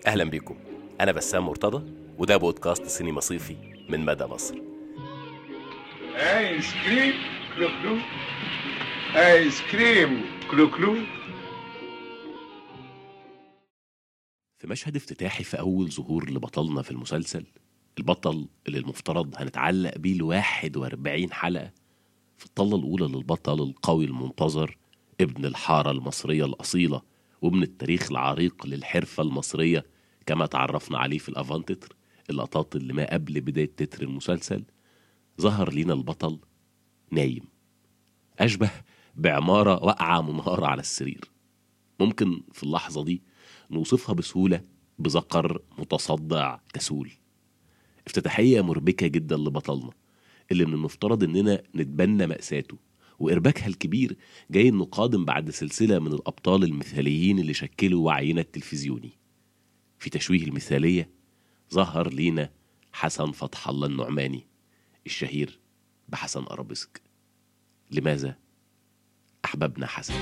أهلا بيكم أنا بسام مرتضى وده بودكاست سينما صيفي من مدى مصر ايس كريم كلو كلو ايس كريم كلو كلو في مشهد افتتاحي في أول ظهور لبطلنا في المسلسل البطل اللي المفترض هنتعلق بيه ل 41 حلقة في الطلة الأولى للبطل القوي المنتظر ابن الحارة المصرية الأصيلة وابن التاريخ العريق للحرفة المصرية كما تعرفنا عليه في الأفانتتر اللقطات اللي ما قبل بداية تتر المسلسل ظهر لينا البطل نايم أشبه بعمارة واقعة منهارة على السرير ممكن في اللحظة دي نوصفها بسهولة بذكر متصدع كسول افتتاحية مربكة جدا لبطلنا اللي من المفترض اننا نتبنى مأساته وإرباكها الكبير جاي انه قادم بعد سلسلة من الأبطال المثاليين اللي شكلوا وعينا التلفزيوني في تشويه المثالية ظهر لينا حسن فتح الله النعماني الشهير بحسن أرابيسك لماذا أحببنا حسن؟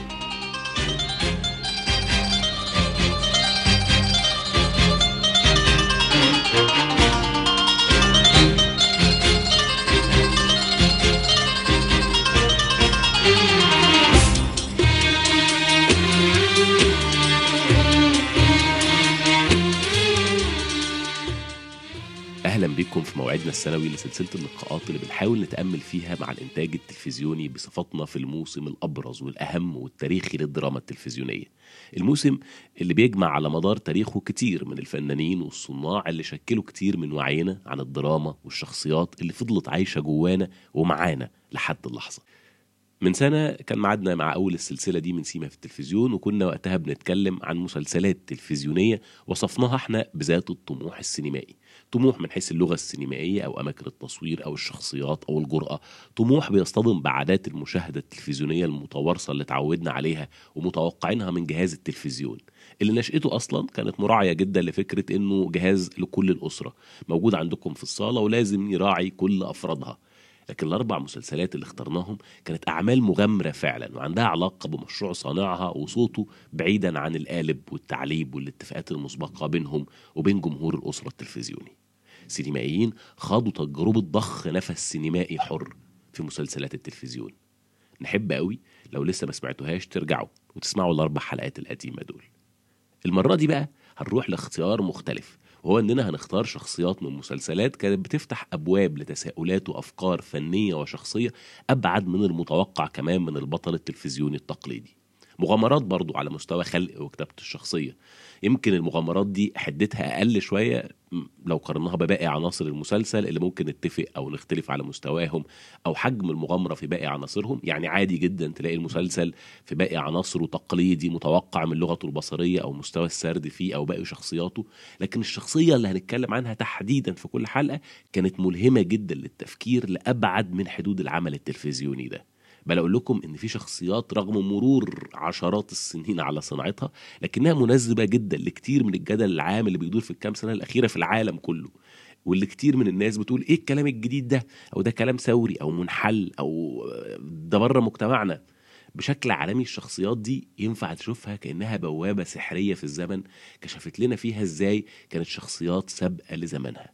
اهلا بكم في موعدنا السنوي لسلسله اللقاءات اللي بنحاول نتامل فيها مع الانتاج التلفزيوني بصفتنا في الموسم الابرز والاهم والتاريخي للدراما التلفزيونيه. الموسم اللي بيجمع على مدار تاريخه كتير من الفنانين والصناع اللي شكلوا كتير من وعينا عن الدراما والشخصيات اللي فضلت عايشه جوانا ومعانا لحد اللحظه. من سنة كان معادنا مع أول السلسلة دي من سيما في التلفزيون وكنا وقتها بنتكلم عن مسلسلات تلفزيونية وصفناها احنا بذات الطموح السينمائي طموح من حيث اللغة السينمائية أو أماكن التصوير أو الشخصيات أو الجرأة طموح بيصطدم بعادات المشاهدة التلفزيونية المتوارثة اللي اتعودنا عليها ومتوقعينها من جهاز التلفزيون اللي نشأته أصلا كانت مراعية جدا لفكرة إنه جهاز لكل الأسرة موجود عندكم في الصالة ولازم يراعي كل أفرادها لكن الأربع مسلسلات اللي اخترناهم كانت أعمال مغامرة فعلا وعندها علاقة بمشروع صانعها وصوته بعيدا عن القالب والتعليب والاتفاقات المسبقة بينهم وبين جمهور الأسرة التلفزيوني سينمائيين خاضوا تجربة ضخ نفس سينمائي حر في مسلسلات التلفزيون نحب قوي لو لسه ما سمعتوهاش ترجعوا وتسمعوا الأربع حلقات القديمة دول المرة دي بقى هنروح لاختيار مختلف وهو اننا هنختار شخصيات من مسلسلات كانت بتفتح ابواب لتساؤلات وافكار فنيه وشخصيه ابعد من المتوقع كمان من البطل التلفزيوني التقليدي مغامرات برضو على مستوى خلق وكتابة الشخصية يمكن المغامرات دي حدتها أقل شوية م- لو قارناها بباقي عناصر المسلسل اللي ممكن نتفق أو نختلف على مستواهم أو حجم المغامرة في باقي عناصرهم يعني عادي جدا تلاقي المسلسل في باقي عناصره تقليدي متوقع من لغته البصرية أو مستوى السرد فيه أو باقي شخصياته لكن الشخصية اللي هنتكلم عنها تحديدا في كل حلقة كانت ملهمة جدا للتفكير لأبعد من حدود العمل التلفزيوني ده بل اقول لكم ان في شخصيات رغم مرور عشرات السنين على صناعتها لكنها مناسبه جدا لكتير من الجدل العام اللي بيدور في الكام سنه الاخيره في العالم كله واللي كتير من الناس بتقول ايه الكلام الجديد ده او ده كلام ثوري او منحل او ده بره مجتمعنا بشكل عالمي الشخصيات دي ينفع تشوفها كانها بوابه سحريه في الزمن كشفت لنا فيها ازاي كانت شخصيات سابقه لزمانها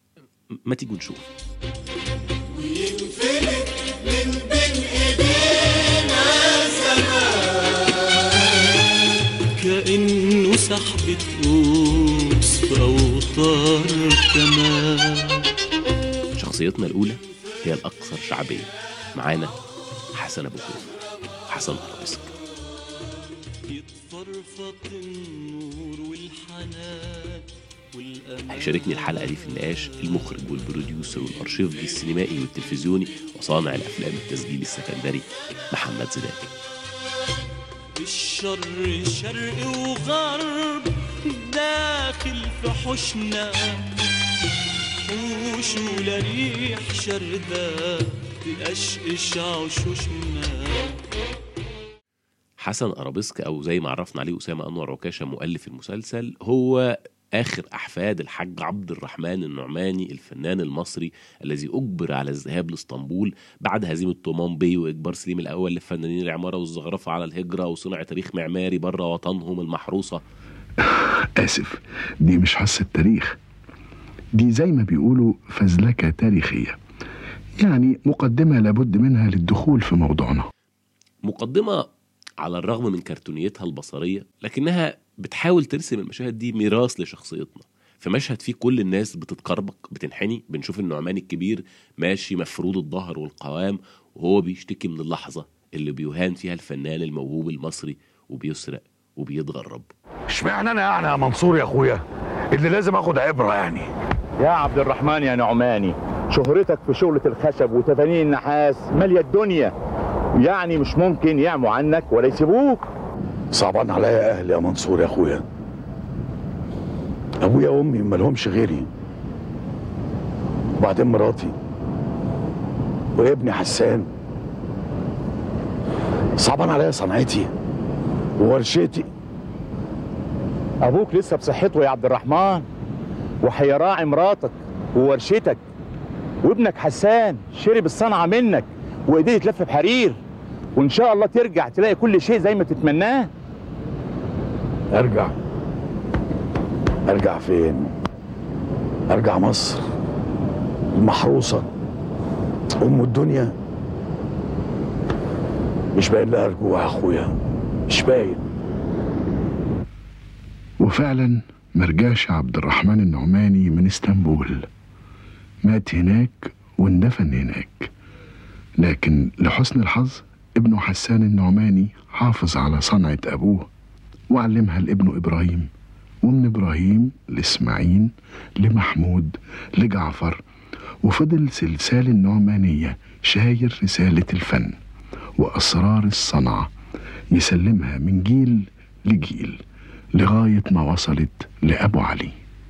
م- ما تيجوا نشوف وينفلت من بين ايدينا زمان كأنه سحبة قوس في أوتار كمان شخصيتنا الأولى هي الأكثر شعبية معانا حسن أبو خوف حسن أرابيسك يتفرفط النور والحنان والأمان هيشاركني الحلقة دي في النقاش المخرج والبروديوسر والأرشيفجي السينمائي والتلفزيوني وصانع الأفلام التسجيل السكندري محمد زيدان الشر شرق وغرب داخل في حوشنا حوش ولا ريح شردة تقشقش عشوشنا حسن أرابيسك أو زي ما عرفنا عليه أسامة أنور عكاشة مؤلف المسلسل هو آخر أحفاد الحاج عبد الرحمن النعماني الفنان المصري الذي أجبر على الذهاب لاسطنبول بعد هزيمة طومان بي وإجبار سليم الأول لفنانين العمارة والزخرفة على الهجرة وصنع تاريخ معماري بره وطنهم المحروسة آسف دي مش حصة تاريخ دي زي ما بيقولوا فزلكة تاريخية يعني مقدمة لابد منها للدخول في موضوعنا مقدمة على الرغم من كرتونيتها البصرية لكنها بتحاول ترسم المشاهد دي ميراث لشخصيتنا في مشهد فيه كل الناس بتتكربك بتنحني بنشوف النعمان الكبير ماشي مفرود الظهر والقوام وهو بيشتكي من اللحظة اللي بيهان فيها الفنان الموهوب المصري وبيسرق وبيتغرب اشمعنى انا يعني يا منصور يا اخويا اللي لازم اخد عبره يعني يا عبد الرحمن يا نعماني شهرتك في شغلة الخشب وتفانين النحاس مالية الدنيا يعني مش ممكن يعموا عنك ولا يسيبوك صعبان عليا اهلي يا منصور يا اخويا ابويا وامي مالهمش غيري وبعدين مراتي وابني حسان صعبان عليا صنعتي وورشتي ابوك لسه بصحته يا عبد الرحمن وهيراعي مراتك وورشتك وابنك حسان شرب الصنعة منك وايديه يتلف بحرير وان شاء الله ترجع تلاقي كل شيء زي ما تتمناه ارجع ارجع فين ارجع مصر المحروسه ام الدنيا مش باين لها رجوع يا اخويا مش باين وفعلا مرجعش عبد الرحمن النعماني من اسطنبول مات هناك واندفن هناك لكن لحسن الحظ ابنه حسان النعماني حافظ على صنعة أبوه وعلمها لابنه إبراهيم ومن إبراهيم لإسماعيل لمحمود لجعفر وفضل سلسال النعمانية شاير رسالة الفن وأسرار الصنعة يسلمها من جيل لجيل لغاية ما وصلت لأبو علي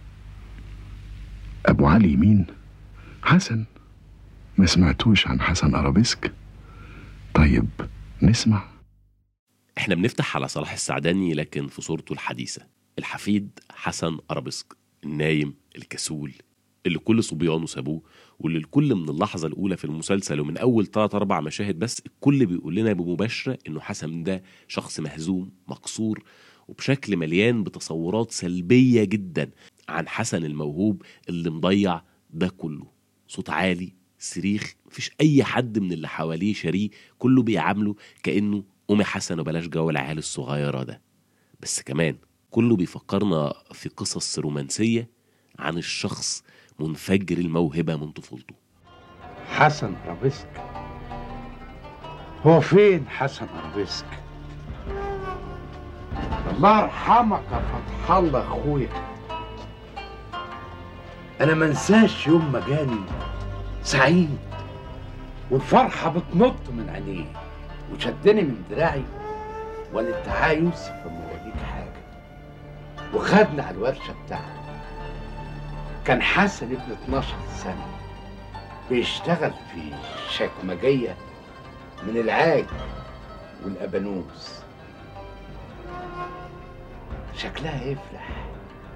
أبو علي مين؟ حسن ما سمعتوش عن حسن أرابيسك؟ طيب نسمع احنا بنفتح على صلاح السعداني لكن في صورته الحديثة الحفيد حسن أرابيسك النايم الكسول اللي كل صبيانه سابوه واللي الكل من اللحظة الأولى في المسلسل ومن أول ثلاث أربع مشاهد بس الكل بيقول لنا بمباشرة إنه حسن ده شخص مهزوم مكسور وبشكل مليان بتصورات سلبية جدا عن حسن الموهوب اللي مضيع ده كله صوت عالي صريخ مفيش أي حد من اللي حواليه شاريه كله بيعامله كأنه قومي حسن وبلاش جو العيال الصغيرة ده بس كمان كله بيفكرنا في قصص رومانسية عن الشخص منفجر الموهبة من طفولته حسن أرابيسك هو فين حسن أرابيسك الله يرحمك يا فتح الله اخويا انا ما انساش يوم ما جاني سعيد والفرحه بتنط من عينيه وشدني من دراعي وقال لي تعالى يا يوسف اما اوريك حاجه وخدنا على الورشه بتاعته كان حسن ابن 12 سنه بيشتغل في شكمجيه من العاج والابانوس شكلها يفرح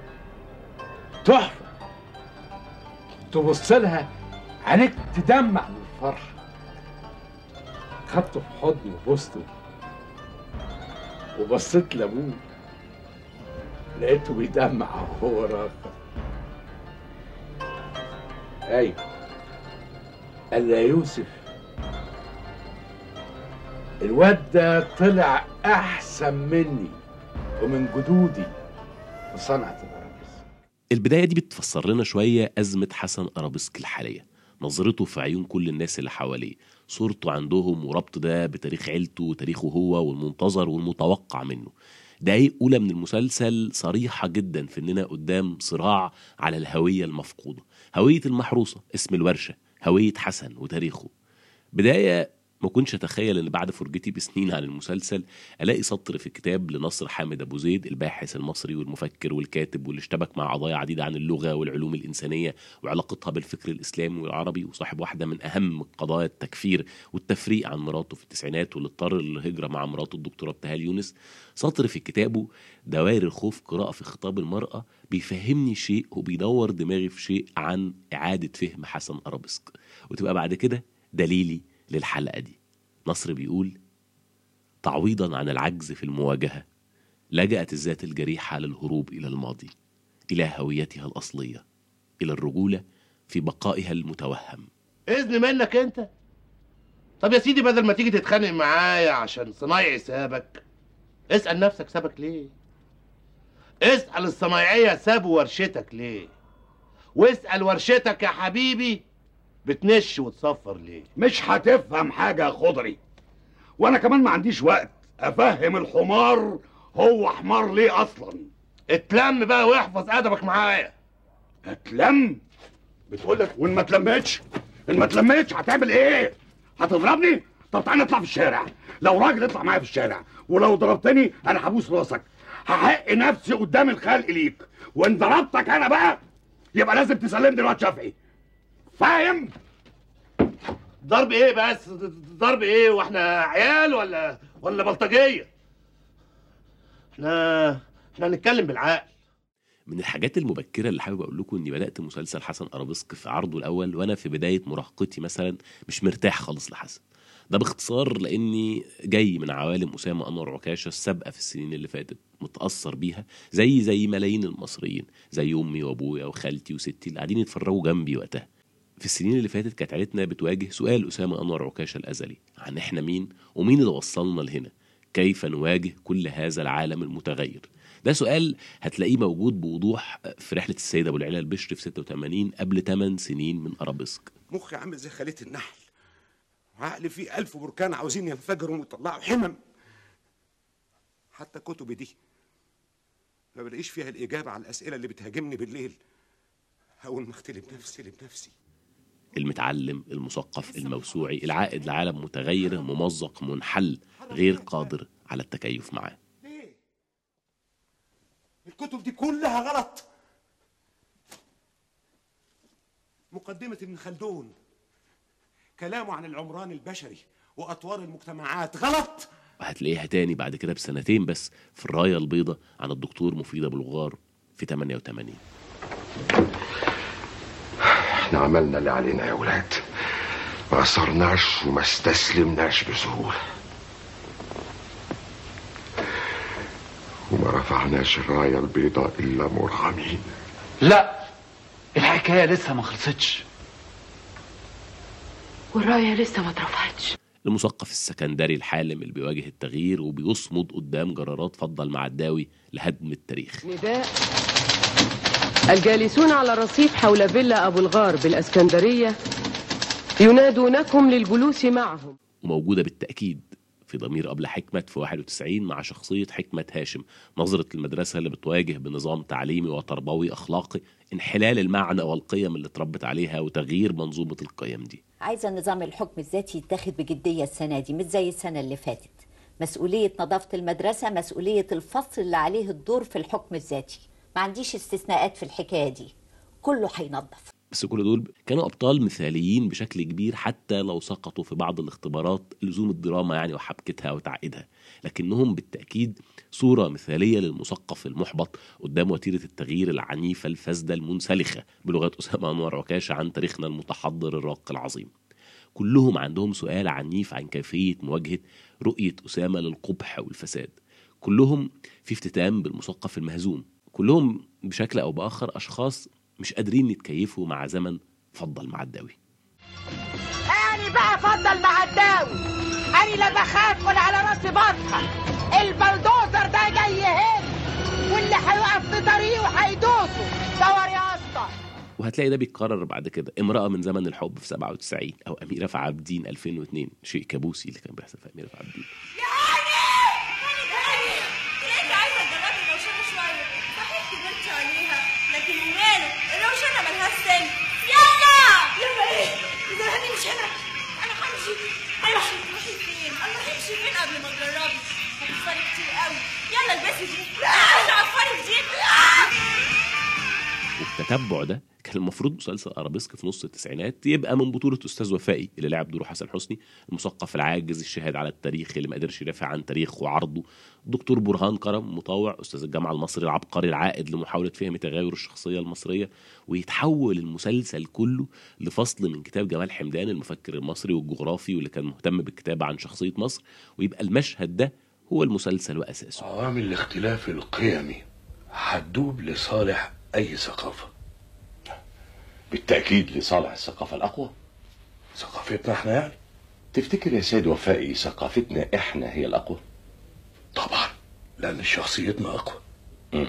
تحفة تبص لها عينيك تدمع من الفرحة خدته في حضني وبوسته وبصيت لابوه لقيته بيدمع وهو راقع ايوه قال لي يا يوسف الواد ده طلع احسن مني ومن جدودي في صنعة الأرابيسك البداية دي بتفسر لنا شوية أزمة حسن أرابيسك الحالية نظرته في عيون كل الناس اللي حواليه صورته عندهم وربط ده بتاريخ عيلته وتاريخه هو والمنتظر والمتوقع منه دقايق أولى من المسلسل صريحة جدا في إننا قدام صراع على الهوية المفقودة هوية المحروسة اسم الورشة هوية حسن وتاريخه بداية ما كنتش اتخيل ان بعد فرجتي بسنين عن المسلسل الاقي سطر في كتاب لنصر حامد ابو زيد الباحث المصري والمفكر والكاتب واللي اشتبك مع قضايا عديده عن اللغه والعلوم الانسانيه وعلاقتها بالفكر الاسلامي والعربي وصاحب واحده من اهم قضايا التكفير والتفريق عن مراته في التسعينات واللي اضطر للهجره مع مراته الدكتوره ابتهال يونس سطر في كتابه دوائر الخوف قراءه في خطاب المراه بيفهمني شيء وبيدور دماغي في شيء عن اعاده فهم حسن ارابيسك وتبقى بعد كده دليلي للحلقة دي نصر بيقول تعويضا عن العجز في المواجهة لجأت الذات الجريحة للهروب إلى الماضي إلى هويتها الأصلية إلى الرجولة في بقائها المتوهم اذن منك انت طب يا سيدي بدل ما تيجي تتخانق معايا عشان صنايعي سابك اسأل نفسك سابك ليه اسأل الصنايعية سابوا ورشتك ليه واسأل ورشتك يا حبيبي بتنش وتصفر ليه مش هتفهم حاجة يا خضري وانا كمان ما عنديش وقت افهم الحمار هو حمار ليه اصلا اتلم بقى واحفظ ادبك معايا اتلم بتقول لك وان ما اتلمتش ان ما اتلمتش هتعمل ايه هتضربني طب تعالى نطلع في الشارع لو راجل اطلع معايا في الشارع ولو ضربتني انا هبوس راسك هحق نفسي قدام الخلق ليك وان ضربتك انا بقى يبقى لازم تسلمني الواد شافعي فاهم ضرب ايه بس ضرب ايه واحنا عيال ولا ولا بلطجيه احنا احنا هنتكلم بالعقل من الحاجات المبكرة اللي حابب أقول لكم إني بدأت مسلسل حسن أرابيسك في عرضه الأول وأنا في بداية مراهقتي مثلا مش مرتاح خالص لحسن ده باختصار لأني جاي من عوالم أسامة أنور عكاشة السابقة في السنين اللي فاتت متأثر بيها زي زي ملايين المصريين زي أمي وأبويا وخالتي وستي اللي قاعدين يتفرجوا جنبي وقتها في السنين اللي فاتت كانت عيلتنا بتواجه سؤال أسامة أنور عكاشة الأزلي عن إحنا مين ومين اللي وصلنا لهنا كيف نواجه كل هذا العالم المتغير ده سؤال هتلاقيه موجود بوضوح في رحلة السيد أبو العلا البشري في 86 قبل 8 سنين من أرابيسك مخي عامل زي خلية النحل وعقلي فيه ألف بركان عاوزين ينفجروا ويطلعوا حمم حتى كتبي دي ما بلاقيش فيها الإجابة على الأسئلة اللي بتهاجمني بالليل أول ما أختلي بنفسي بنفسي المتعلم المثقف الموسوعي العائد لعالم متغير ممزق منحل غير قادر على التكيف معاه ليه؟ الكتب دي كلها غلط مقدمة ابن خلدون كلامه عن العمران البشري وأطوار المجتمعات غلط وهتلاقيها تاني بعد كده بسنتين بس في الراية البيضاء عن الدكتور مفيد أبو الغار في 88 احنا عملنا اللي علينا يا ولاد ما أصرناش وما استسلمناش بسهولة وما رفعناش الراية البيضاء إلا مرحمين لا الحكايه لسه ما خلصتش والرايه لسه ما اترفعتش المثقف السكندري الحالم اللي بيواجه التغيير وبيصمد قدام جرارات فضل معداوي لهدم التاريخ نداء الجالسون على الرصيف حول فيلا أبو الغار بالأسكندرية ينادونكم للجلوس معهم وموجودة بالتأكيد في ضمير أبلة حكمة في 91 مع شخصية حكمة هاشم نظرة المدرسة اللي بتواجه بنظام تعليمي وتربوي أخلاقي انحلال المعنى والقيم اللي اتربت عليها وتغيير منظومة القيم دي عايزة نظام الحكم الذاتي يتاخد بجدية السنة دي مش زي السنة اللي فاتت مسؤولية نظافة المدرسة مسؤولية الفصل اللي عليه الدور في الحكم الذاتي ما عنديش استثناءات في الحكاية دي كله هينظف بس كل دول كانوا أبطال مثاليين بشكل كبير حتى لو سقطوا في بعض الاختبارات لزوم الدراما يعني وحبكتها وتعقيدها لكنهم بالتأكيد صورة مثالية للمثقف المحبط قدام وتيرة التغيير العنيفة الفاسدة المنسلخة بلغة أسامة أنور عكاشة عن تاريخنا المتحضر الراقي العظيم كلهم عندهم سؤال عنيف عن كيفية مواجهة رؤية أسامة للقبح والفساد كلهم في افتتام بالمثقف المهزوم كلهم بشكل أو بآخر أشخاص مش قادرين يتكيفوا مع زمن فضل معداوي أنا بقى فضل معداوي أنا لا بخاف ولا على راسي بطحة البلدوزر ده جاي هنا واللي هيقف في طريقه هيدوسه دور يا اسطى وهتلاقي ده بيتكرر بعد كده امرأة من زمن الحب في 97 أو أميرة في عابدين 2002 شيء كابوسي اللي كان بيحصل في أميرة في عابدين انت عايزه تجربي الروشنه شويه صحيح كبرت عليها لكن ماله الروشنه ملهاش سن يلا يلا ايه اذا هاني مش هنا انا همشي ايوه هتروحي فين الله همشي فين قبل ما تجربي هتوفري كتير قوي يلا البسي دي لا عفري دي والتتبع ده كان المفروض مسلسل ارابيسك في نص التسعينات يبقى من بطوله استاذ وفائي اللي لعب دوره حسن حسني المثقف العاجز الشاهد على التاريخ اللي ما قدرش يدافع عن تاريخه وعرضه الدكتور برهان كرم مطوع استاذ الجامعه المصري العبقري العائد لمحاوله فهم تغير الشخصيه المصريه ويتحول المسلسل كله لفصل من كتاب جمال حمدان المفكر المصري والجغرافي واللي كان مهتم بالكتابه عن شخصيه مصر ويبقى المشهد ده هو المسلسل وأساسه عوامل الاختلاف القيمي هتدوب لصالح أي ثقافة بالتأكيد لصالح الثقافة الأقوى ثقافتنا احنا يعني تفتكر يا سيد وفائي ثقافتنا احنا هي الأقوى طبعا لأن شخصيتنا أقوى مم.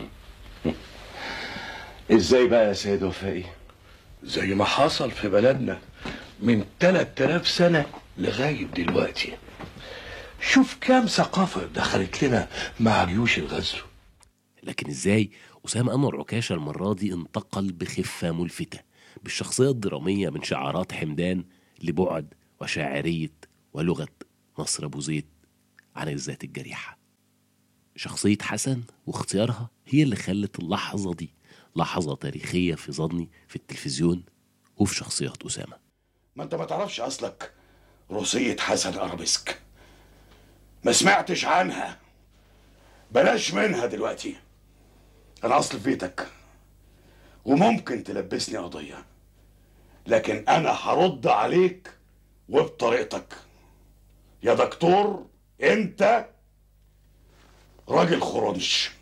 ازاي بقى يا سيد وفائي زي ما حصل في بلدنا من 3000 سنة لغاية دلوقتي شوف كام ثقافة دخلت لنا مع جيوش الغزو لكن ازاي أسامة أنور عكاشة المرة دي انتقل بخفة ملفتة بالشخصية الدرامية من شعارات حمدان لبعد وشاعرية ولغة نصر أبو زيد عن الذات الجريحة شخصية حسن واختيارها هي اللي خلت اللحظة دي لحظة تاريخية في ظني في التلفزيون وفي شخصيات أسامة ما انت ما تعرفش اصلك روسية حسن ارابيسك ما سمعتش عنها بلاش منها دلوقتي انا اصل في بيتك وممكن تلبسني قضية لكن انا هرد عليك وبطريقتك يا دكتور انت راجل خرنش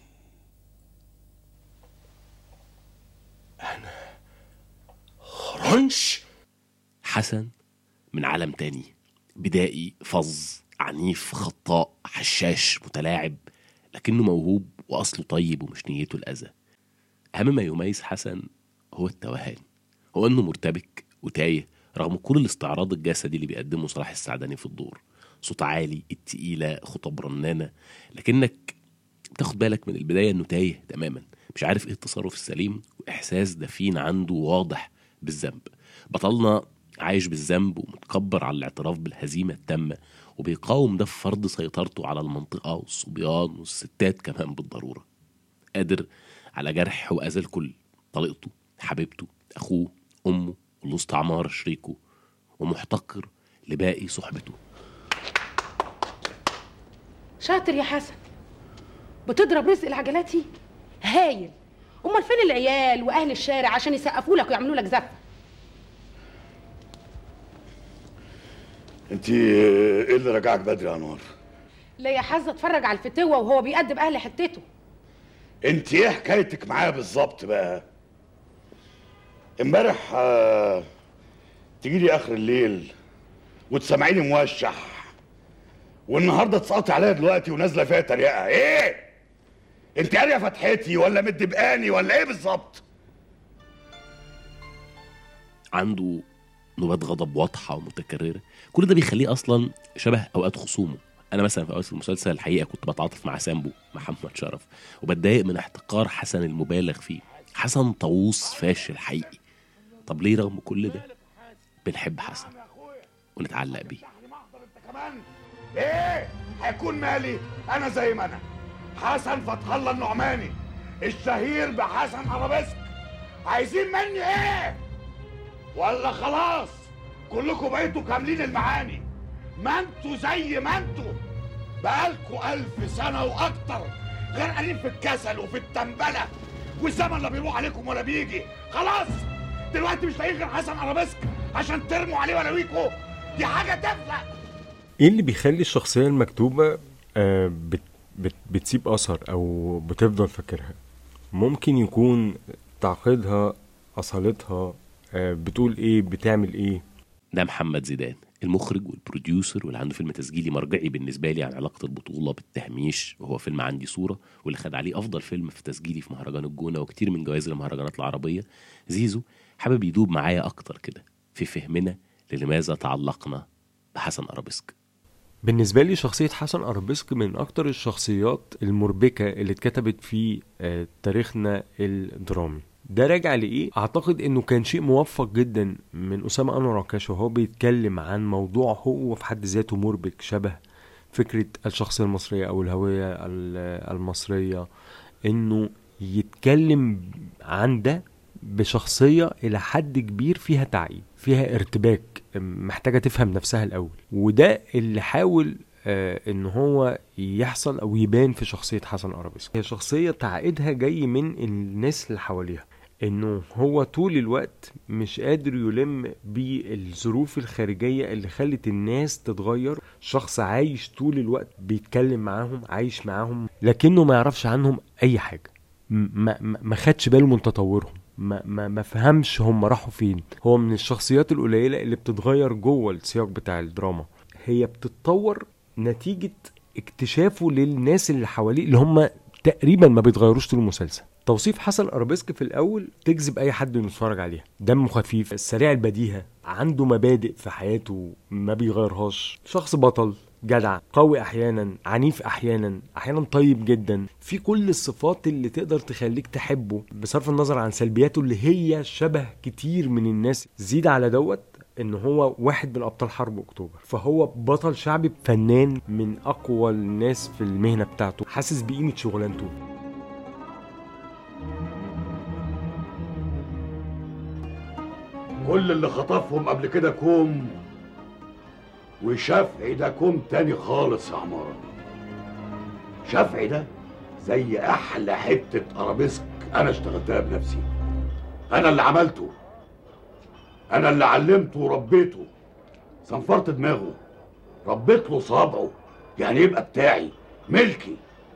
خرنش حسن من عالم تاني بدائي فظ عنيف خطاء حشاش متلاعب لكنه موهوب وأصله طيب ومش نيته الأذى أهم ما يميز حسن هو التوهان هو إنه مرتبك وتايه رغم كل الاستعراض الجسدي اللي بيقدمه صلاح السعداني في الدور صوت عالي التقيلة خطب رنانة لكنك بتاخد بالك من البداية إنه تايه تماما مش عارف إيه التصرف السليم وإحساس دفين عنده واضح بالذنب بطلنا عايش بالذنب ومتكبر على الاعتراف بالهزيمة التامة وبيقاوم ده في فرض سيطرته على المنطقة والصبيان والستات كمان بالضرورة قادر على جرح وأذى الكل طليقته حبيبته أخوه أمه والوسط عمار شريكه ومحتقر لباقي صحبته شاطر يا حسن بتضرب رزق العجلاتي هايل امال فين العيال واهل الشارع عشان يسقفوا لك ويعملوا لك زفه انت ايه اللي رجعك بدري يا انوار لا يا حظ اتفرج على الفتوه وهو بيقدم اهل حتته انت ايه حكايتك معاه بالظبط بقى امبارح آه تجي لي اخر الليل وتسمعيني موشح والنهارده تسقطي عليا دلوقتي ونازله فيها تريقه ايه انت قاريه فتحتي ولا مدبقاني ولا ايه بالظبط عنده نوبات غضب واضحة ومتكررة كل ده بيخليه أصلا شبه أوقات خصومه أنا مثلا في أوقات في المسلسل الحقيقة كنت بتعاطف مع سامبو محمد شرف وبتضايق من احتقار حسن المبالغ فيه حسن طاووس فاشل حقيقي طب ليه رغم كل ده بنحب حسن ونتعلق بيه كمان ايه هيكون مالي انا زي ما انا حسن فتح الله النعماني الشهير بحسن ارابيسك عايزين مني ايه ولا خلاص كلكم بقيتوا كاملين المعاني ما انتوا زي ما انتوا بقالكوا ألف سنة وأكتر غرقانين في الكسل وفي التنبلة والزمن لا بيروح عليكم ولا بيجي خلاص دلوقتي مش لاقيين غير حسن ارابيسك عشان ترموا عليه ولاويكوا دي حاجة تفلق ايه اللي بيخلي الشخصية المكتوبة آه، بت بت بتسيب أثر أو بتفضل فاكرها ممكن يكون تعقيدها أصالتها آه، بتقول ايه بتعمل ايه ده محمد زيدان المخرج والبروديوسر واللي عنده فيلم تسجيلي مرجعي بالنسبة لي عن علاقة البطولة بالتهميش وهو فيلم عندي صورة واللي خد عليه أفضل فيلم في تسجيلي في مهرجان الجونة وكتير من جوائز المهرجانات العربية زيزو حابب يدوب معايا أكتر كده في فهمنا للماذا تعلقنا بحسن أرابيسك بالنسبة لي شخصية حسن أرابيسك من أكتر الشخصيات المربكة اللي اتكتبت في آه، تاريخنا الدرامي ده راجع لإيه؟ أعتقد إنه كان شيء موفق جدا من أسامة أنور عكاشة وهو بيتكلم عن موضوع هو في حد ذاته مربك شبه فكرة الشخصية المصرية أو الهوية ال- المصرية إنه يتكلم عن ده بشخصية إلى حد كبير فيها تعقيد فيها ارتباك محتاجة تفهم نفسها الأول وده اللي حاول آه ان هو يحصل او يبان في شخصية حسن أرابيسك هي شخصية تعقيدها جاي من الناس اللي حواليها انه هو طول الوقت مش قادر يلم بالظروف الخارجية اللي خلت الناس تتغير شخص عايش طول الوقت بيتكلم معاهم عايش معاهم لكنه ما يعرفش عنهم اي حاجة م- ما, ما ما خدش باله من تطورهم ما, ما, ما فهمش هم راحوا فين هو من الشخصيات القليلة اللي بتتغير جوه السياق بتاع الدراما هي بتتطور نتيجة اكتشافه للناس اللي حواليه اللي هم تقريبا ما بيتغيروش طول المسلسل توصيف حسن ارابيسك في الاول تجذب اي حد انه يتفرج عليها دمه خفيف سريع البديهه عنده مبادئ في حياته ما بيغيرهاش شخص بطل جدع قوي احيانا عنيف احيانا احيانا طيب جدا في كل الصفات اللي تقدر تخليك تحبه بصرف النظر عن سلبياته اللي هي شبه كتير من الناس زيد على دوت ان هو واحد من ابطال حرب اكتوبر فهو بطل شعبي فنان من اقوى الناس في المهنه بتاعته حاسس بقيمه شغلانته كل اللي خطفهم قبل كده كوم وشافعي ده كوم تاني خالص يا عمارة شافعي ده زي احلى حتة ارابيسك انا اشتغلتها بنفسي انا اللي عملته انا اللي علمته وربيته صنفرت دماغه ربيت له صابعه يعني يبقى بتاعي ملكي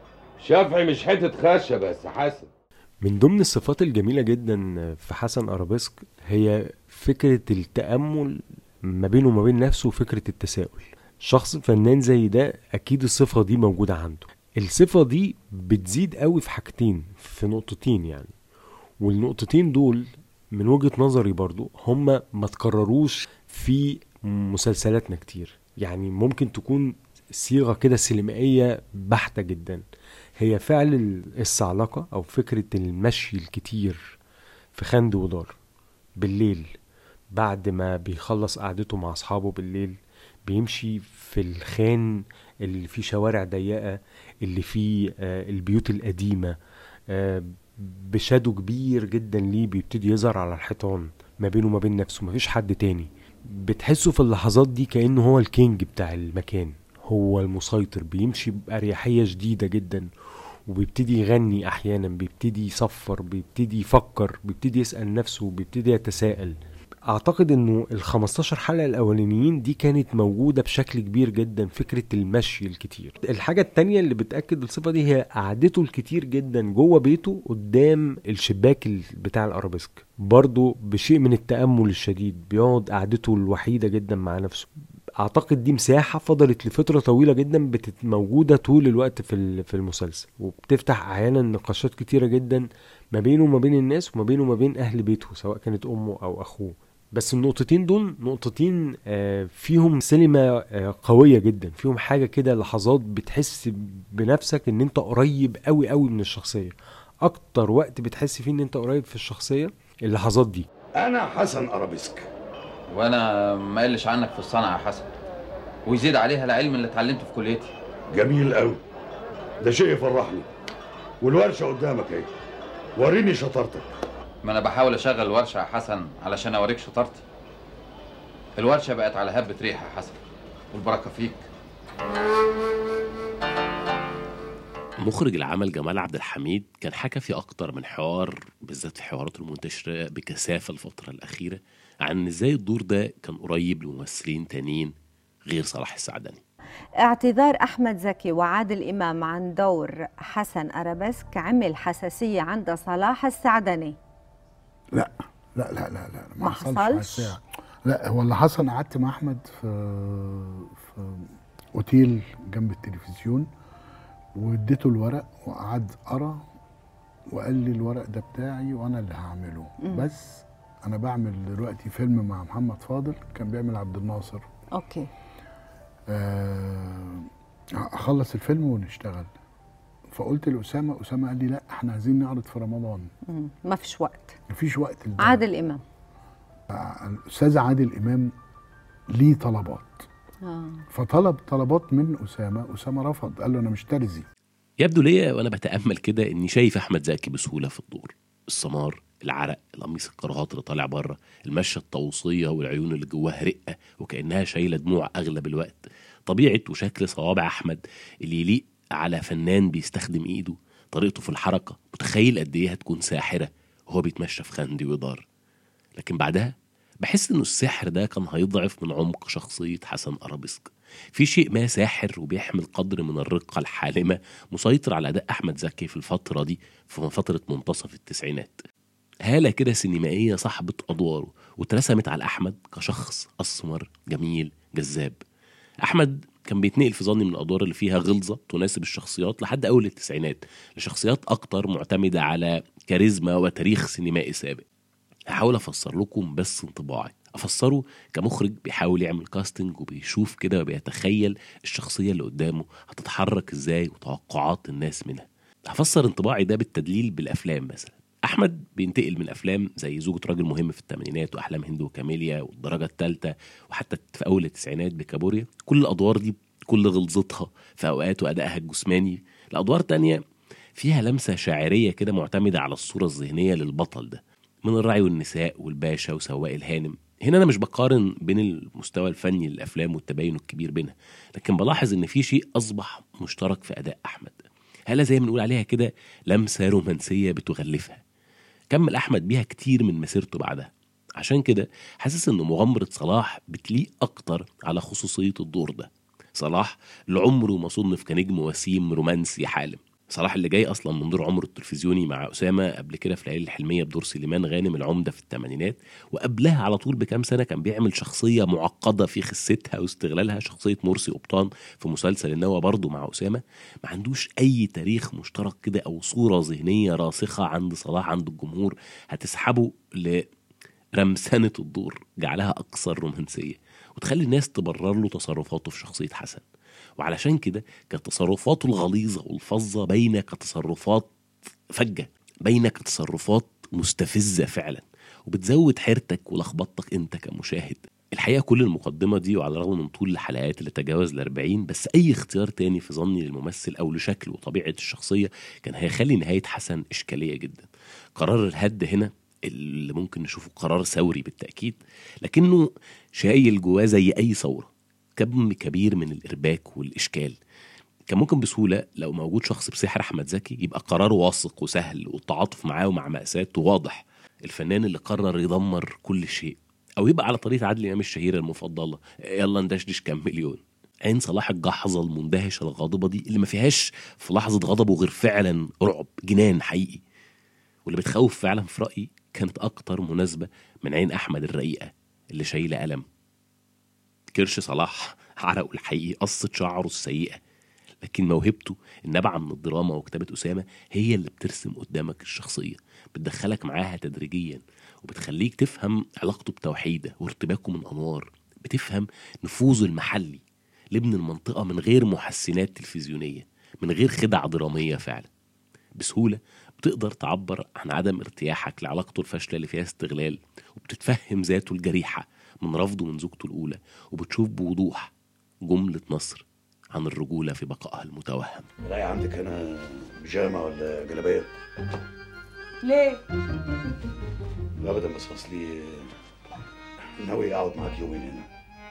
شافعي مش حتة خشة بس حسن من ضمن الصفات الجميلة جدا في حسن أرابيسك هي فكرة التأمل ما بينه وما بين نفسه وفكرة التساؤل شخص فنان زي ده أكيد الصفة دي موجودة عنده الصفة دي بتزيد قوي في حاجتين في نقطتين يعني والنقطتين دول من وجهة نظري برضو هما ما تكرروش في مسلسلاتنا كتير يعني ممكن تكون صيغة كده سينمائية بحتة جدا هي فعل الصعلقة أو فكرة المشي الكتير في خند ودار بالليل بعد ما بيخلص قعدته مع أصحابه بالليل بيمشي في الخان اللي فيه شوارع ضيقة اللي فيه آه، البيوت القديمة آه، بشادو كبير جدا ليه بيبتدي يظهر على الحيطان ما بينه وما بين نفسه مفيش حد تاني بتحسه في اللحظات دي كأنه هو الكينج بتاع المكان هو المسيطر بيمشي بأريحية شديدة جدا وبيبتدي يغني أحيانا بيبتدي يصفر بيبتدي يفكر بيبتدي يسأل نفسه بيبتدي يتساءل اعتقد انه ال 15 حلقه الاولانيين دي كانت موجوده بشكل كبير جدا فكره المشي الكتير الحاجه التانية اللي بتاكد الصفه دي هي قعدته الكتير جدا جوه بيته قدام الشباك ال- بتاع الارابيسك برضه بشيء من التامل الشديد بيقعد قعدته الوحيده جدا مع نفسه اعتقد دي مساحه فضلت لفتره طويله جدا بتت موجوده طول الوقت في ال- في المسلسل وبتفتح احيانا نقاشات كتيره جدا ما بينه وما بين الناس وما بينه وما بين اهل بيته سواء كانت امه او اخوه بس النقطتين دول نقطتين آه، فيهم سينما آه، قويه جدا فيهم حاجه كده لحظات بتحس بنفسك ان انت قريب قوي قوي من الشخصيه اكتر وقت بتحس فيه ان انت قريب في الشخصيه اللحظات دي انا حسن ارابيسك وانا ما قلش عنك في الصنعه يا حسن ويزيد عليها العلم اللي اتعلمته في كليتي جميل قوي ده شيء يفرحني والورشه قدامك اهي وريني شطارتك ما انا بحاول اشغل الورشه يا حسن علشان اوريك شطارتي الورشه بقت على هبه ريحه يا حسن والبركه فيك مخرج العمل جمال عبد الحميد كان حكى في أكتر من حوار بالذات في حواراته المنتشرة بكثافة الفترة الأخيرة عن إزاي الدور ده كان قريب لممثلين تانيين غير صلاح السعدني اعتذار أحمد زكي وعادل إمام عن دور حسن أرابيسك عمل حساسية عند صلاح السعدني لا لا لا لا لا ما حصلش حصلش؟ حساسية. لا هو اللي حصل أنا قعدت مع احمد في في اوتيل جنب التلفزيون واديته الورق وقعد قرا وقال لي الورق ده بتاعي وانا اللي هعمله مم. بس انا بعمل دلوقتي فيلم مع محمد فاضل كان بيعمل عبد الناصر أوكي آه، اخلص الفيلم ونشتغل فقلت لاسامه اسامه قال لي لا احنا عايزين نعرض في رمضان مم. ما فيش وقت مفيش وقت لده. عادل إمام الاستاذ عادل امام ليه طلبات آه. فطلب طلبات من اسامه اسامه رفض قال له انا مش ترزي يبدو ليا وأنا بتأمل كده إني شايف أحمد زكي بسهولة في الدور السمار العرق القميص الكراهات اللي طالع بره المشة الطوسية والعيون اللي جواها رقة وكأنها شايلة دموع أغلب الوقت طبيعة وشكل صوابع أحمد اللي يليق على فنان بيستخدم إيده طريقته في الحركة متخيل قد إيه هتكون ساحرة وهو بيتمشى في خندي ودار لكن بعدها بحس انه السحر ده كان هيضعف من عمق شخصية حسن أرابيسك في شيء ما ساحر وبيحمل قدر من الرقة الحالمة مسيطر على أداء أحمد زكي في الفترة دي في فترة منتصف التسعينات هالة كده سينمائية صاحبة أدواره واترسمت على أحمد كشخص أسمر جميل جذاب أحمد كان بيتنقل في ظني من الأدوار اللي فيها غلظة تناسب الشخصيات لحد أول التسعينات لشخصيات أكتر معتمدة على كاريزما وتاريخ سينمائي سابق هحاول أفسر لكم بس انطباعي أفسره كمخرج بيحاول يعمل كاستنج وبيشوف كده وبيتخيل الشخصية اللي قدامه هتتحرك ازاي وتوقعات الناس منها هفسر انطباعي ده بالتدليل بالأفلام مثلا احمد بينتقل من افلام زي زوجة راجل مهم في الثمانينات واحلام هند وكاميليا والدرجه الثالثه وحتى في اول التسعينات بكابوريا كل الادوار دي كل غلظتها في اوقات وادائها الجسماني لادوار تانية فيها لمسه شاعريه كده معتمده على الصوره الذهنيه للبطل ده من الراعي والنساء والباشا وسواق الهانم هنا انا مش بقارن بين المستوى الفني للافلام والتباين الكبير بينها لكن بلاحظ ان في شيء اصبح مشترك في اداء احمد هلا زي ما بنقول عليها كده لمسه رومانسيه بتغلفها كمل احمد بيها كتير من مسيرته بعدها عشان كده حاسس ان مغامره صلاح بتليق اكتر على خصوصيه الدور ده صلاح اللي عمره ما صنف كنجم وسيم رومانسي حالم صلاح اللي جاي اصلا من دور عمره التلفزيوني مع اسامه قبل كده في العيله الحلميه بدور سليمان غانم العمده في الثمانينات وقبلها على طول بكام سنه كان بيعمل شخصيه معقده في خستها واستغلالها شخصيه مرسي قبطان في مسلسل النوى برضه مع اسامه ما عندوش اي تاريخ مشترك كده او صوره ذهنيه راسخه عند صلاح عند الجمهور هتسحبه لرمسنه الدور جعلها اكثر رومانسيه وتخلي الناس تبرر له تصرفاته في شخصيه حسن وعلشان كده كانت تصرفاته الغليظه والفظه باينه كتصرفات فجه باينه كتصرفات مستفزه فعلا وبتزود حيرتك ولخبطتك انت كمشاهد الحقيقه كل المقدمه دي وعلى الرغم من طول الحلقات اللي تجاوز ال 40 بس اي اختيار تاني في ظني للممثل او لشكل وطبيعه الشخصيه كان هيخلي نهايه حسن اشكاليه جدا قرار الهد هنا اللي ممكن نشوفه قرار ثوري بالتاكيد لكنه شايل جواه زي اي ثوره كم كبير من الارباك والاشكال كان ممكن بسهوله لو موجود شخص بسحر احمد زكي يبقى قراره واثق وسهل والتعاطف معاه ومع مأساته واضح الفنان اللي قرر يدمر كل شيء او يبقى على طريقه عادل امام الشهيره المفضله يلا ندشدش كام مليون عين صلاح الجحظه المندهشه الغاضبه دي اللي ما فيهاش في لحظه غضبه غير فعلا رعب جنان حقيقي واللي بتخوف فعلا في رايي كانت اكتر مناسبه من عين احمد الرقيقه اللي شايله الم كرش صلاح عرقه الحقيقي قصة شعره السيئة لكن موهبته النابعة من الدراما وكتابة أسامة هي اللي بترسم قدامك الشخصية بتدخلك معاها تدريجيا وبتخليك تفهم علاقته بتوحيدة وارتباكه من أنوار بتفهم نفوذه المحلي لابن المنطقة من غير محسنات تلفزيونية من غير خدع درامية فعلا بسهولة بتقدر تعبر عن عدم ارتياحك لعلاقته الفاشلة اللي فيها استغلال وبتتفهم ذاته الجريحة من رفضه من زوجته الأولى وبتشوف بوضوح جملة نصر عن الرجولة في بقائها المتوهم لا عندك هنا بيجامه ولا جلابيه ليه؟ ابدا بس اصلي ناوي اقعد معاك يومين هنا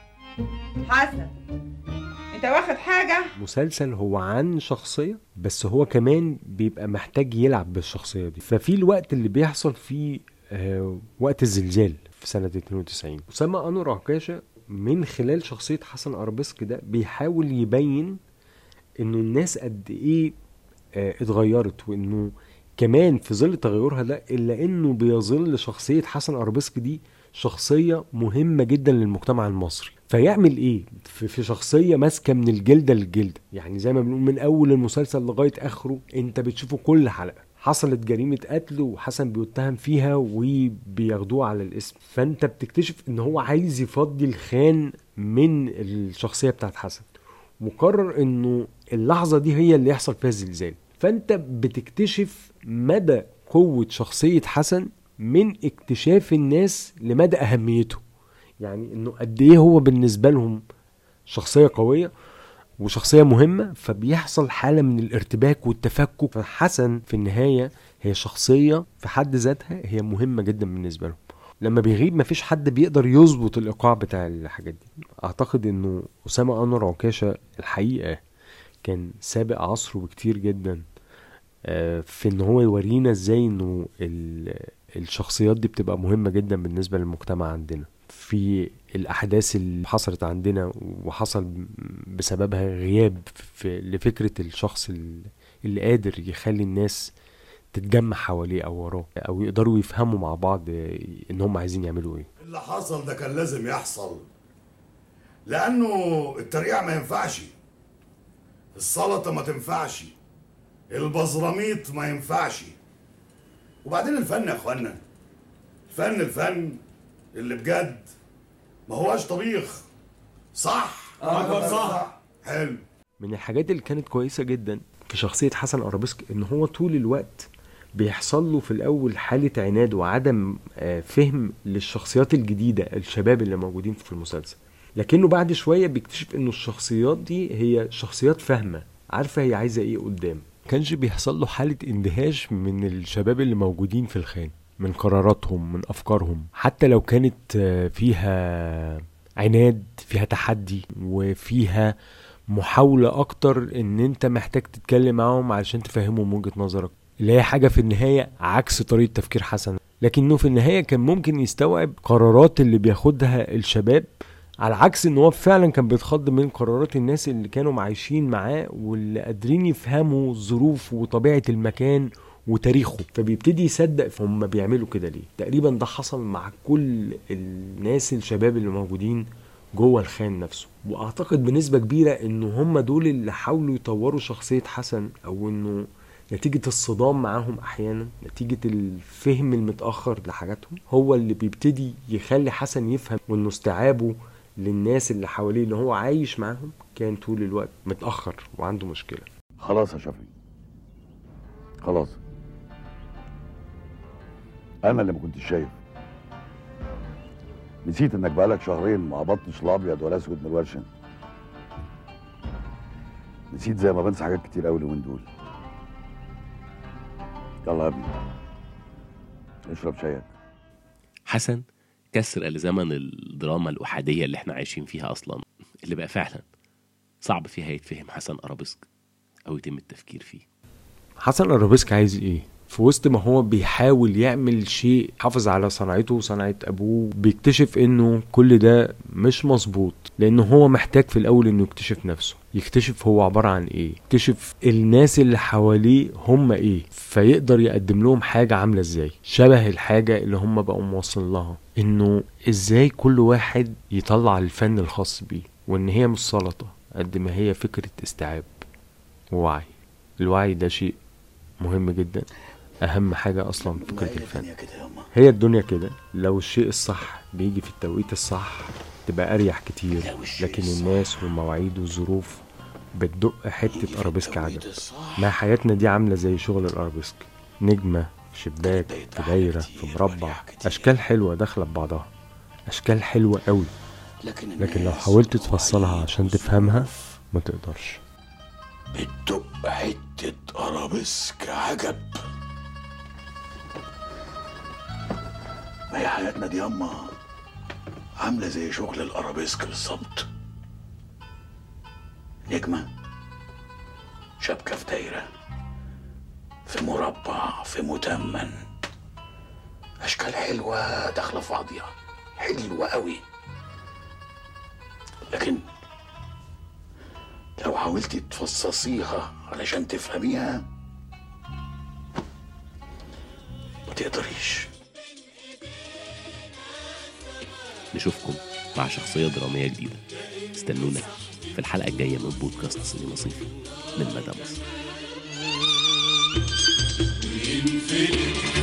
حسن انت واخد حاجة؟ مسلسل هو عن شخصية بس هو كمان بيبقى محتاج يلعب بالشخصية دي ففي الوقت اللي بيحصل فيه آه وقت الزلزال في سنة 92 أسامة أنور عكاشة من خلال شخصية حسن أربسك ده بيحاول يبين إنه الناس قد إيه آه اتغيرت وإنه كمان في ظل تغيرها ده إلا إنه بيظل شخصية حسن أربسك دي شخصية مهمة جدا للمجتمع المصري فيعمل ايه في, في شخصية ماسكة من الجلدة للجلدة يعني زي ما بنقول من اول المسلسل لغاية اخره انت بتشوفه كل حلقة حصلت جريمة قتل وحسن بيتهم فيها وبياخدوه على الاسم فانت بتكتشف ان هو عايز يفضي الخان من الشخصية بتاعت حسن وقرر انه اللحظة دي هي اللي يحصل فيها الزلزال فانت بتكتشف مدى قوة شخصية حسن من اكتشاف الناس لمدى اهميته يعني انه قد ايه هو بالنسبه لهم شخصيه قويه وشخصيه مهمه فبيحصل حاله من الارتباك والتفكك فحسن في النهايه هي شخصيه في حد ذاتها هي مهمه جدا بالنسبه لهم لما بيغيب مفيش حد بيقدر يظبط الايقاع بتاع الحاجات دي اعتقد انه اسامه انور عكاشه الحقيقه كان سابق عصره بكتير جدا في ان هو يورينا ازاي انه الشخصيات دي بتبقى مهمة جدا بالنسبة للمجتمع عندنا في الأحداث اللي حصلت عندنا وحصل بسببها غياب في لفكرة الشخص ال- اللي قادر يخلي الناس تتجمع حواليه أو وراه أو يقدروا يفهموا مع بعض إن هم عايزين يعملوا إيه اللي حصل ده كان لازم يحصل لانه الترقيع ما ينفعش السلطه ما تنفعش البزراميط ما ينفعش وبعدين الفن يا اخوانا الفن الفن اللي بجد ما هواش طبيخ صح آه، صح حلو من الحاجات اللي كانت كويسة جدا في شخصية حسن أرابيسك إن هو طول الوقت بيحصل له في الأول حالة عناد وعدم آه، فهم للشخصيات الجديدة الشباب اللي موجودين في المسلسل لكنه بعد شوية بيكتشف إنه الشخصيات دي هي شخصيات فاهمة عارفة هي عايزة إيه قدام كانش بيحصل له حالة اندهاش من الشباب اللي موجودين في الخان من قراراتهم من أفكارهم حتى لو كانت آه، فيها عناد فيها تحدي وفيها محاولة أكتر إن أنت محتاج تتكلم معاهم علشان تفهمهم وجهة نظرك اللي هي حاجة في النهاية عكس طريقة تفكير حسن لكنه في النهاية كان ممكن يستوعب قرارات اللي بياخدها الشباب على عكس ان هو فعلا كان بيتخض من قرارات الناس اللي كانوا عايشين معاه واللي قادرين يفهموا ظروف وطبيعة المكان وتاريخه فبيبتدي يصدق فهم بيعملوا كده ليه تقريبا ده حصل مع كل الناس الشباب اللي موجودين جوه الخان نفسه واعتقد بنسبه كبيره ان هم دول اللي حاولوا يطوروا شخصيه حسن او انه نتيجة الصدام معاهم أحيانا نتيجة الفهم المتأخر لحاجاتهم هو اللي بيبتدي يخلي حسن يفهم وإنه استيعابه للناس اللي حواليه اللي هو عايش معاهم كان طول الوقت متأخر وعنده مشكلة خلاص يا شفيق خلاص انا اللي ما كنتش شايف نسيت انك بقالك شهرين ما قبضتش لا ابيض ولا اسود من الورشه نسيت زي ما بنسى حاجات كتير قوي اليومين دول يلا يا ابني اشرب شايك حسن كسر لزمن الدراما الأحادية اللي احنا عايشين فيها أصلا اللي بقى فعلا صعب فيها يتفهم حسن أرابيسك أو يتم التفكير فيه حسن أرابيسك عايز ايه في وسط ما هو بيحاول يعمل شيء حافظ على صنعته وصنعة أبوه بيكتشف إنه كل ده مش مظبوط لأنه هو محتاج في الأول إنه يكتشف نفسه يكتشف هو عبارة عن إيه يكتشف الناس اللي حواليه هم إيه فيقدر يقدم لهم حاجة عاملة إزاي شبه الحاجة اللي هم بقوا موصل لها إنه إزاي كل واحد يطلع الفن الخاص بيه وإن هي مش سلطة قد ما هي فكرة استيعاب ووعي الوعي ده شيء مهم جدا اهم حاجه اصلا في فكره الفن هي الدنيا كده لو الشيء الصح بيجي في التوقيت الصح تبقى اريح كتير لكن الناس والمواعيد والظروف بتدق حته ارابيسك عجب ما حياتنا دي عامله زي شغل الارابيسك نجمه في شباك في دايره في مربع اشكال حلوه داخله ببعضها اشكال حلوه قوي لكن لو حاولت تفصلها عشان تفهمها ما تقدرش بتدق حتة أرابيسك عجب ما هي حياتنا دي ياما عاملة زي شغل الأرابيسك بالظبط نجمة شبكة في دايرة في مربع في متمن أشكال حلوة داخلة في بعضيها حلوة قوي لكن لو حاولتي تفصصيها علشان تفهميها ما تقدريش نشوفكم مع شخصية درامية جديدة استنونا في الحلقة الجاية من بودكاست سينما صيفي من مدى مصر ينفلت